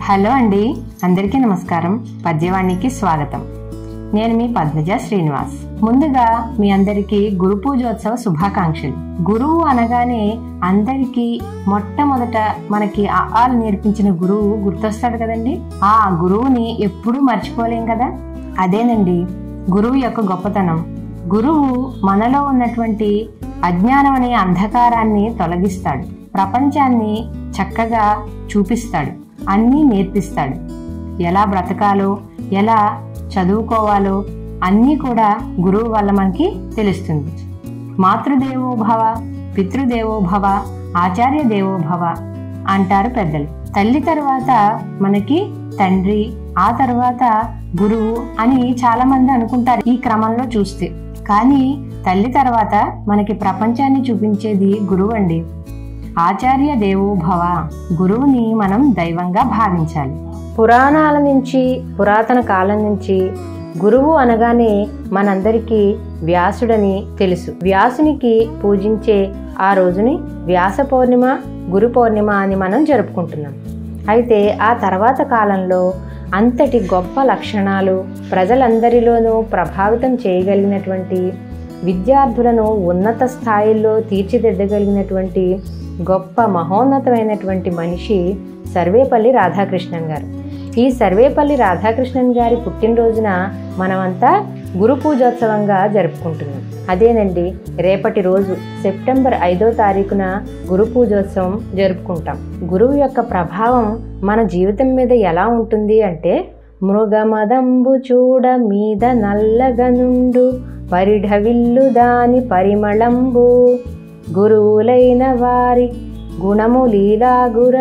hello అండి అందరికీ నమస్కారం పద్యవాణికి స్వాగతం నేను మీ పద్మజ శ్రీనివాస్ ముందుగా మీ అందరికీ గురు పూజోత్సవ శుభాకాంక్షలు గురువు అనగానే అందరికీ మొట్టమొదట మనకి ఆ ఆలు నేర్పించిన గురువు గుర్తొస్తాడు కదండి ఆ గురువుని ఎప్పుడూ మర్చిపోలేం కదా అదేనండి గురువు యొక్క గొప్పతనం గురువు మనలో ఉన్నటువంటి అజ్ఞానం అనే అంధకారాన్ని తొలగిస్తాడు ప్రపంచాన్ని చక్కగా చూపిస్తాడు అన్నీ నేర్పిస్తాడు ఎలా బ్రతకాలో ఎలా చదువుకోవాలో అన్నీ కూడా గురువు వల్ల మనకి తెలుస్తుంది మాతృదేవో భవ పితృదేవో భవ ఆచార్య దేవో భవ అంటారు పెద్దలు తల్లి తర్వాత మనకి తండ్రి ఆ తర్వాత గురువు అని చాలా మంది అనుకుంటారు ఈ క్రమంలో చూస్తే కానీ తల్లి తర్వాత మనకి ప్రపంచాన్ని చూపించేది గురువు అండి ఆచార్య దేవో భవ గురువుని మనం దైవంగా భావించాలి పురాణాల నుంచి పురాతన కాలం నుంచి గురువు అనగానే మనందరికీ వ్యాసుడని తెలుసు వ్యాసునికి పూజించే ఆ రోజుని వ్యాస పౌర్ణిమ గురు పౌర్ణిమ అని మనం జరుపుకుంటున్నాం అయితే ఆ తర్వాత కాలంలో అంతటి గొప్ప లక్షణాలు ప్రజలందరిలోనూ ప్రభావితం చేయగలిగినటువంటి విద్యార్థులను ఉన్నత స్థాయిల్లో తీర్చిదిద్దగలిగినటువంటి గొప్ప మహోన్నతమైనటువంటి మనిషి సర్వేపల్లి రాధాకృష్ణన్ గారు ఈ సర్వేపల్లి రాధాకృష్ణన్ గారి పుట్టినరోజున మనమంతా గురు పూజోత్సవంగా జరుపుకుంటున్నాం అదేనండి రేపటి రోజు సెప్టెంబర్ ఐదో తారీఖున గురు పూజోత్సవం జరుపుకుంటాం గురువు యొక్క ప్రభావం మన జీవితం మీద ఎలా ఉంటుంది అంటే మృగమదంబు చూడ మీద నల్లగనుండు పరిఢవిల్లు దాని పరిమళంబు గురువులైన వారి గుణము లీలాగుర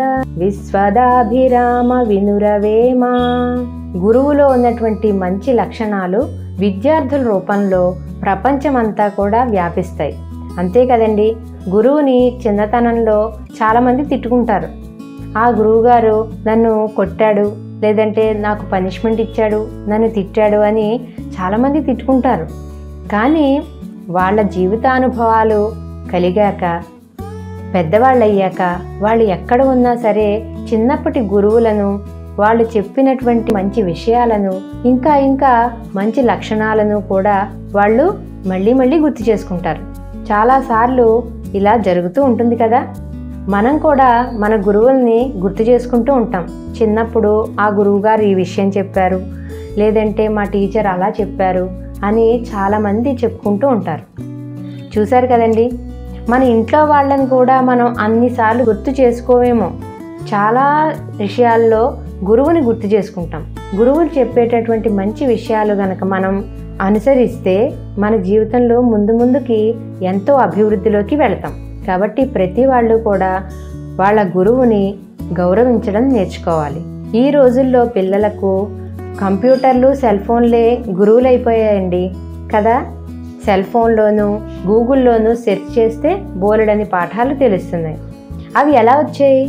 విశ్వదాభిరామ వినురవేమా గురువులో ఉన్నటువంటి మంచి లక్షణాలు విద్యార్థుల రూపంలో ప్రపంచమంతా కూడా వ్యాపిస్తాయి అంతే కదండి గురువుని చిన్నతనంలో చాలామంది తిట్టుకుంటారు ఆ గురువుగారు నన్ను కొట్టాడు లేదంటే నాకు పనిష్మెంట్ ఇచ్చాడు నన్ను తిట్టాడు అని చాలామంది తిట్టుకుంటారు కానీ వాళ్ళ జీవితానుభవాలు కలిగాక పెద్దవాళ్ళు అయ్యాక వాళ్ళు ఎక్కడ ఉన్నా సరే చిన్నప్పటి గురువులను వాళ్ళు చెప్పినటువంటి మంచి విషయాలను ఇంకా ఇంకా మంచి లక్షణాలను కూడా వాళ్ళు మళ్ళీ మళ్ళీ గుర్తు చేసుకుంటారు చాలాసార్లు ఇలా జరుగుతూ ఉంటుంది కదా మనం కూడా మన గురువుల్ని గుర్తు చేసుకుంటూ ఉంటాం చిన్నప్పుడు ఆ గురువుగారు ఈ విషయం చెప్పారు లేదంటే మా టీచర్ అలా చెప్పారు అని చాలామంది చెప్పుకుంటూ ఉంటారు చూశారు కదండి మన ఇంట్లో వాళ్ళని కూడా మనం అన్నిసార్లు గుర్తు చేసుకోవేమో చాలా విషయాల్లో గురువుని గుర్తు చేసుకుంటాం గురువులు చెప్పేటటువంటి మంచి విషయాలు గనక మనం అనుసరిస్తే మన జీవితంలో ముందు ముందుకి ఎంతో అభివృద్ధిలోకి వెళతాం కాబట్టి ప్రతి వాళ్ళు కూడా వాళ్ళ గురువుని గౌరవించడం నేర్చుకోవాలి ఈ రోజుల్లో పిల్లలకు కంప్యూటర్లు సెల్ ఫోన్లే గురువులైపోయాయండి కదా సెల్ ఫోన్లోను గూగుల్లోనూ సెర్చ్ చేస్తే బోలెడని పాఠాలు తెలుస్తున్నాయి అవి ఎలా వచ్చాయి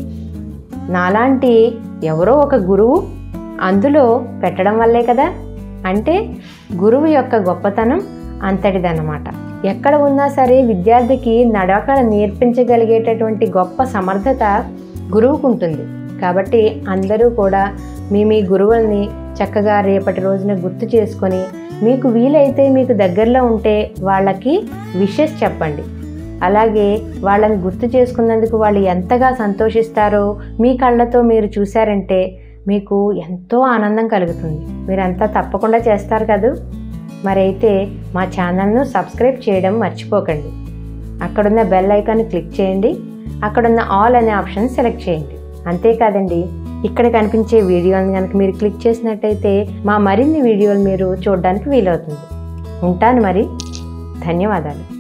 నాలాంటి ఎవరో ఒక గురువు అందులో పెట్టడం వల్లే కదా అంటే గురువు యొక్క గొప్పతనం అంతటిదన్నమాట ఎక్కడ ఉన్నా సరే విద్యార్థికి నడకడ నేర్పించగలిగేటటువంటి గొప్ప సమర్థత గురువుకు ఉంటుంది కాబట్టి అందరూ కూడా మీ మీ గురువుల్ని చక్కగా రేపటి రోజున గుర్తు చేసుకొని మీకు వీలైతే మీకు దగ్గరలో ఉంటే వాళ్ళకి విషెస్ చెప్పండి అలాగే వాళ్ళని గుర్తు చేసుకున్నందుకు వాళ్ళు ఎంతగా సంతోషిస్తారో మీ కళ్ళతో మీరు చూశారంటే మీకు ఎంతో ఆనందం కలుగుతుంది మీరంతా తప్పకుండా చేస్తారు కదూ మరైతే మా ఛానల్ను సబ్స్క్రైబ్ చేయడం మర్చిపోకండి అక్కడున్న బెల్ ఐకాన్ క్లిక్ చేయండి అక్కడున్న ఆల్ అనే ఆప్షన్ సెలెక్ట్ చేయండి అంతేకాదండి ఇక్కడ కనిపించే వీడియోని కనుక మీరు క్లిక్ చేసినట్టయితే మా మరిన్ని వీడియోలు మీరు చూడడానికి వీలవుతుంది ఉంటాను మరి ధన్యవాదాలు